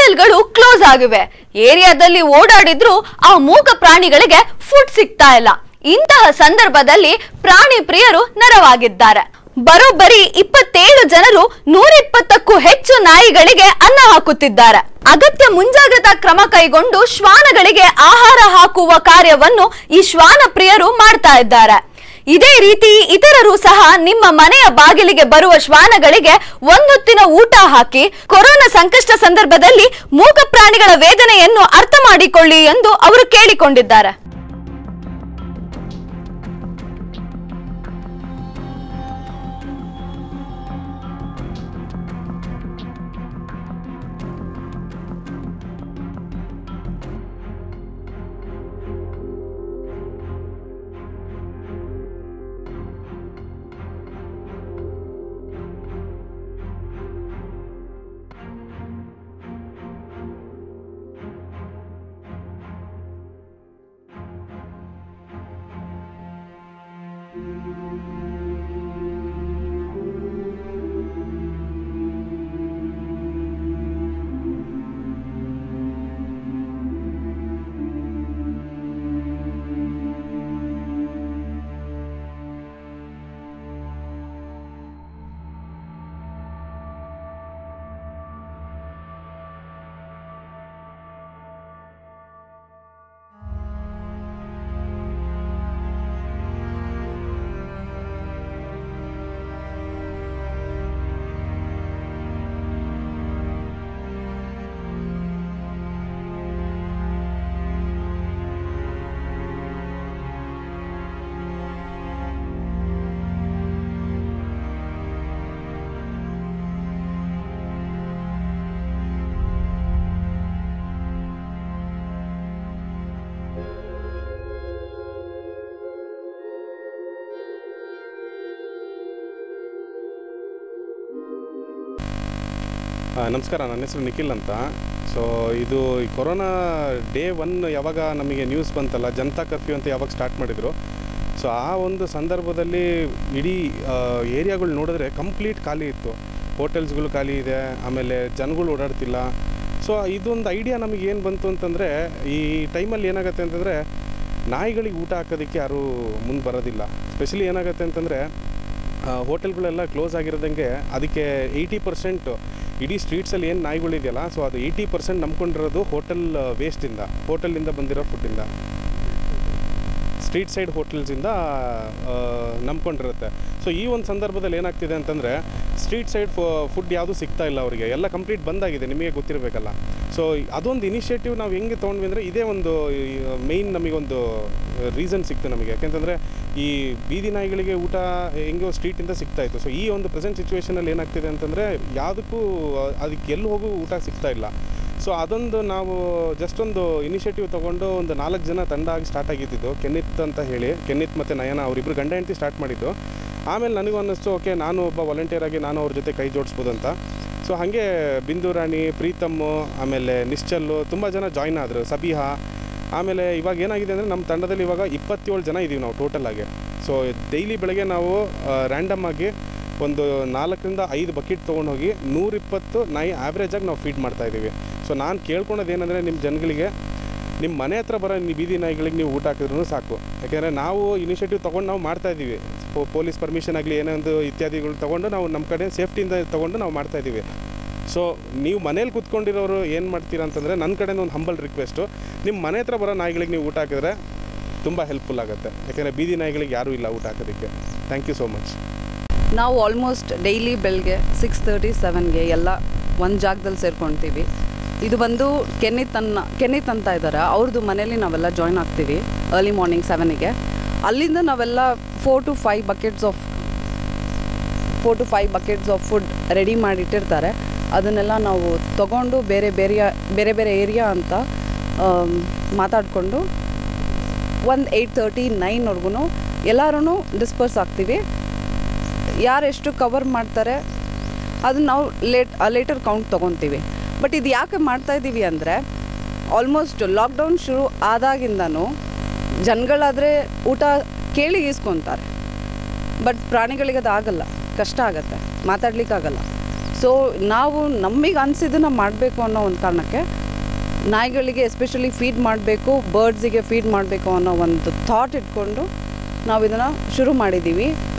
ಹೋಟೆಲ್ಗಳು ಕ್ಲೋಸ್ ಆಗಿವೆ ಏರಿಯಾದಲ್ಲಿ ಓಡಾಡಿದ್ರು ಆ ಮೂಕ ಪ್ರಾಣಿಗಳಿಗೆ ಫುಡ್ ಸಿಗ್ತಾ ಇಲ್ಲ ಇಂತಹ ಸಂದರ್ಭದಲ್ಲಿ ಪ್ರಾಣಿ ಪ್ರಿಯರು ನೆರವಾಗಿದ್ದಾರೆ ಬರೋಬ್ಬರಿ ಇಪ್ಪತ್ತೇಳು ಜನರು ನೂರಿಪ್ಪತ್ತಕ್ಕೂ ಹೆಚ್ಚು ನಾಯಿಗಳಿಗೆ ಅನ್ನ ಹಾಕುತ್ತಿದ್ದಾರೆ ಅಗತ್ಯ ಮುಂಜಾಗ್ರತಾ ಕ್ರಮ ಕೈಗೊಂಡು ಶ್ವಾನಗಳಿಗೆ ಆಹಾರ ಹಾಕುವ ಕಾರ್ಯವನ್ನು ಈ ಶ್ವಾನ ಪ್ರಿಯರು ಮಾಡ್ತಾ ಇದ್ದಾರೆ ಇದೇ ರೀತಿ ಇತರರು ಸಹ ನಿಮ್ಮ ಮನೆಯ ಬಾಗಿಲಿಗೆ ಬರುವ ಶ್ವಾನಗಳಿಗೆ ಒಂದೊತ್ತಿನ ಊಟ ಹಾಕಿ ಕೊರೋನಾ ಸಂಕಷ್ಟ ಸಂದರ್ಭದಲ್ಲಿ ಮೂಕ ಪ್ರಾಣಿಗಳ ವೇದನೆಯನ್ನು ಅರ್ಥ ಮಾಡಿಕೊಳ್ಳಿ ಎಂದು ಅವರು ಕೇಳಿಕೊಂಡಿದ್ದಾರೆ ಆ, ನಮಸ್ಕಾರ ನನ್ನ ಹೆಸರು ನಿಖಿಲ್ ಅಂತ ಸೊ ಇದು ಈ ಕೊರೋನಾ ಡೇ ಒನ್ ಯಾವಾಗ ನಮಗೆ ನ್ಯೂಸ್ ಬಂತಲ್ಲ ಜನತಾ ಕರ್ಫ್ಯೂ ಅಂತ ಯಾವಾಗ ಸ್ಟಾರ್ಟ್ ಮಾಡಿದರು ಸೊ ಆ ಒಂದು ಸಂದರ್ಭದಲ್ಲಿ ಇಡೀ ಏರಿಯಾಗಳು ನೋಡಿದ್ರೆ ಕಂಪ್ಲೀಟ್ ಖಾಲಿ ಇತ್ತು ಹೋಟೆಲ್ಸ್ಗಳು ಖಾಲಿ ಇದೆ ಆಮೇಲೆ ಜನಗಳು ಓಡಾಡ್ತಿಲ್ಲ ಸೊ ಇದೊಂದು ಐಡಿಯಾ ನಮಗೆ ಏನು ಬಂತು ಅಂತಂದರೆ ಈ ಟೈಮಲ್ಲಿ ಏನಾಗುತ್ತೆ ಅಂತಂದರೆ ನಾಯಿಗಳಿಗೆ ಊಟ ಹಾಕೋದಕ್ಕೆ ಯಾರೂ ಮುಂದೆ ಬರೋದಿಲ್ಲ ಸ್ಪೆಷಲಿ ಏನಾಗುತ್ತೆ ಅಂತಂದರೆ ಹೋಟೆಲ್ಗಳೆಲ್ಲ ಕ್ಲೋಸ್ ಆಗಿರೋದಂಗೆ ಅದಕ್ಕೆ ಏಯ್ಟಿ ಪರ್ಸೆಂಟ್ ಇಡೀ ಸ್ಟ್ರೀಟ್ಸಲ್ಲಿ ಏನು ನಾಯಿಗಳಿದೆಯಲ್ಲ ಸೊ ಅದು ಏಯ್ಟಿ ಪರ್ಸೆಂಟ್ ನಂಬ್ಕೊಂಡಿರೋದು ಹೋಟೆಲ್ ವೇಸ್ಟಿಂದ ಹೋಟೆಲಿಂದ ಬಂದಿರೋ ಫುಡ್ಡಿಂದ ಸ್ಟ್ರೀಟ್ ಸೈಡ್ ಹೋಟೆಲ್ಸಿಂದ ನಂಬ್ಕೊಂಡಿರುತ್ತೆ ಸೊ ಈ ಒಂದು ಸಂದರ್ಭದಲ್ಲಿ ಏನಾಗ್ತಿದೆ ಅಂತಂದರೆ ಸ್ಟ್ರೀಟ್ ಸೈಡ್ ಫುಡ್ ಯಾವುದು ಸಿಗ್ತಾ ಇಲ್ಲ ಅವರಿಗೆ ಎಲ್ಲ ಕಂಪ್ಲೀಟ್ ಬಂದಾಗಿದೆ ನಿಮಗೆ ಗೊತ್ತಿರಬೇಕಲ್ಲ ಸೊ ಅದೊಂದು ಇನಿಷಿಯೇಟಿವ್ ನಾವು ಹೆಂಗೆ ತೊಗೊಂಡ್ವಿ ಅಂದರೆ ಇದೇ ಒಂದು ಮೇಯ್ನ್ ನಮಗೊಂದು ರೀಸನ್ ಸಿಕ್ತು ನಮಗೆ ಯಾಕೆಂತಂದರೆ ಈ ಬೀದಿ ನಾಯಿಗಳಿಗೆ ಊಟ ಹೆಂಗೋ ಸ್ಟ್ರೀಟಿಂದ ಸಿಗ್ತಾ ಇತ್ತು ಸೊ ಈ ಒಂದು ಪ್ರೆಸೆಂಟ್ ಸಿಚುವೇಷನಲ್ಲಿ ಏನಾಗ್ತಿದೆ ಅಂತಂದರೆ ಯಾವುದಕ್ಕೂ ಅದಕ್ಕೆ ಎಲ್ಲಿ ಹೋಗು ಊಟ ಸಿಗ್ತಾ ಇಲ್ಲ ಸೊ ಅದೊಂದು ನಾವು ಜಸ್ಟ್ ಒಂದು ಇನಿಷಿಯೇಟಿವ್ ತೊಗೊಂಡು ಒಂದು ನಾಲ್ಕು ಜನ ತಂಡ ಆಗಿ ಸ್ಟಾರ್ಟ್ ಆಗಿದ್ದು ಕೆನ್ನಿತ್ ಅಂತ ಹೇಳಿ ಕೆನ್ನಿತ್ ಮತ್ತು ನಯನ ಅವರಿಬ್ಬರು ಗಂಡ ಹೆಂಡತಿ ಸ್ಟಾರ್ಟ್ ಮಾಡಿದ್ದು ಆಮೇಲೆ ನನಗೂ ಅನ್ನಿಸ್ತು ಓಕೆ ನಾನು ಒಬ್ಬ ವಾಲಂಟಿಯರ್ ಆಗಿ ನಾನು ಅವ್ರ ಜೊತೆ ಕೈ ಜೋಡಿಸ್ಬೋದು ಅಂತ ಸೊ ಹಾಗೆ ಬಿಂದು ರಾಣಿ ಪ್ರೀತಮ್ಮು ಆಮೇಲೆ ನಿಶ್ಚಲ್ಲು ತುಂಬ ಜನ ಜಾಯ್ನ್ ಆದರು ಸಬಿಹಾ ಆಮೇಲೆ ಇವಾಗ ಏನಾಗಿದೆ ಅಂದರೆ ನಮ್ಮ ತಂಡದಲ್ಲಿ ಇವಾಗ ಇಪ್ಪತ್ತೇಳು ಜನ ಇದ್ದೀವಿ ನಾವು ಟೋಟಲ್ ಆಗಿ ಸೊ ಡೈಲಿ ಬೆಳಗ್ಗೆ ನಾವು ರ್ಯಾಂಡಮ್ ಆಗಿ ಒಂದು ನಾಲ್ಕರಿಂದ ಐದು ಬಕೆಟ್ ತೊಗೊಂಡು ಹೋಗಿ ನೂರಿಪ್ಪತ್ತು ನಾಯಿ ಆ್ಯಾವ್ರೇಜಾಗಿ ನಾವು ಫೀಡ್ ಮಾಡ್ತಾ ಇದ್ದೀವಿ ಸೊ ನಾನು ಕೇಳ್ಕೊಳೋದು ಏನಂದರೆ ನಿಮ್ಮ ಜನಗಳಿಗೆ ನಿಮ್ಮ ಮನೆ ಹತ್ರ ಬರೋ ನೀವು ಬೀದಿ ನಾಯಿಗಳಿಗೆ ನೀವು ಊಟ ಹಾಕಿದ್ರೂ ಸಾಕು ಯಾಕೆಂದರೆ ನಾವು ಇನಿಷಿಯೇಟಿವ್ ತೊಗೊಂಡು ನಾವು ಮಾಡ್ತಾ ಇದ್ದೀವಿ ಪೊಲೀಸ್ ಪರ್ಮಿಷನ್ ಆಗಲಿ ಏನೋ ಒಂದು ಇತ್ಯಾದಿಗಳು ತೊಗೊಂಡು ನಾವು ನಮ್ಮ ಕಡೆ ಸೇಫ್ಟಿಯಿಂದ ತೊಗೊಂಡು ನಾವು ಮಾಡ್ತಾ ಇದ್ದೀವಿ ಸೊ ನೀವು ಮನೇಲಿ ಕೂತ್ಕೊಂಡಿರೋರು ಏನು ಮಾಡ್ತೀರಾ ಅಂತಂದರೆ ನನ್ನ ಕಡೆಯಿಂದ ಒಂದು ಹಂಬಲ್ ರಿಕ್ವೆಸ್ಟು ನಿಮ್ಮ ಮನೆ ಹತ್ರ ಬರೋ ನಾಯಿಗಳಿಗೆ ನೀವು ಊಟ ಹಾಕಿದ್ರೆ ತುಂಬ ಹೆಲ್ಪ್ಫುಲ್ ಆಗುತ್ತೆ ಯಾಕೆಂದರೆ ಬೀದಿ ನಾಯಿಗಳಿಗೆ ಯಾರೂ ಇಲ್ಲ ಊಟ ಹಾಕೋದಕ್ಕೆ ಥ್ಯಾಂಕ್ ಯು ಸೋ ಮಚ್ ನಾವು ಆಲ್ಮೋಸ್ಟ್ ಡೈಲಿ ಬೆಳಗ್ಗೆ ಸಿಕ್ಸ್ ತರ್ಟಿ ಸೆವೆನ್ಗೆ ಎಲ್ಲ ಒಂದು ಜಾಗದಲ್ಲಿ ಸೇರ್ಕೊಳ್ತೀವಿ ಇದು ಬಂದು ಕೆನ್ನಿತ್ ಅನ್ನ ಕೆನ್ನಿತ್ ಅಂತ ಇದ್ದಾರೆ ಅವ್ರದ್ದು ಮನೇಲಿ ನಾವೆಲ್ಲ ಜಾಯ್ನ್ ಆಗ್ತೀವಿ ಅರ್ಲಿ ಮಾರ್ನಿಂಗ್ ಸೆವೆನಿಗೆ ಅಲ್ಲಿಂದ ನಾವೆಲ್ಲ four to five buckets of four to five buckets of food ready ಮಾಡಿಟ್ಟಿರ್ತಾರೆ ಅದನ್ನೆಲ್ಲ ನಾವು ತಗೊಂಡು ಬೇರೆ ಬೇರೆ ಬೇರೆ ಬೇರೆ ಏರಿಯಾ ಅಂತ ಮಾತಾಡಿಕೊಂಡು ಒಂದು ಏಯ್ಟ್ ತರ್ಟಿ ನೈನ್ವರೆಗೂ ಎಲ್ಲರೂ ಡಿಸ್ಪರ್ಸ್ ಆಗ್ತೀವಿ ಯಾರು ಎಷ್ಟು ಕವರ್ ಮಾಡ್ತಾರೆ ಅದನ್ನ ನಾವು ಲೇಟ್ ಲೇಟರ್ ಕೌಂಟ್ ತೊಗೊತೀವಿ ಬಟ್ ಇದು ಯಾಕೆ ಮಾಡ್ತಾ ಇದ್ದೀವಿ ಅಂದರೆ ಆಲ್ಮೋಸ್ಟ್ ಲಾಕ್ಡೌನ್ ಶುರು ಆದಾಗಿಂದನೂ ಜನಗಳಾದರೆ ಊಟ ಕೇಳಿ ಈಸ್ಕೊತಾರೆ ಬಟ್ ಪ್ರಾಣಿಗಳಿಗೆ ಅದು ಆಗಲ್ಲ ಕಷ್ಟ ಆಗತ್ತೆ ಮಾತಾಡ್ಲಿಕ್ಕಾಗಲ್ಲ ಸೊ ನಾವು ನಮಗೆ ಅನಿಸಿದ್ದನ್ನು ಮಾಡಬೇಕು ಅನ್ನೋ ಒಂದು ಕಾರಣಕ್ಕೆ ನಾಯಿಗಳಿಗೆ ಎಸ್ಪೆಷಲಿ ಫೀಡ್ ಮಾಡಬೇಕು ಬರ್ಡ್ಸಿಗೆ ಫೀಡ್ ಮಾಡಬೇಕು ಅನ್ನೋ ಒಂದು ಥಾಟ್ ಇಟ್ಕೊಂಡು ನಾವು ಇದನ್ನು ಶುರು ಮಾಡಿದ್ದೀವಿ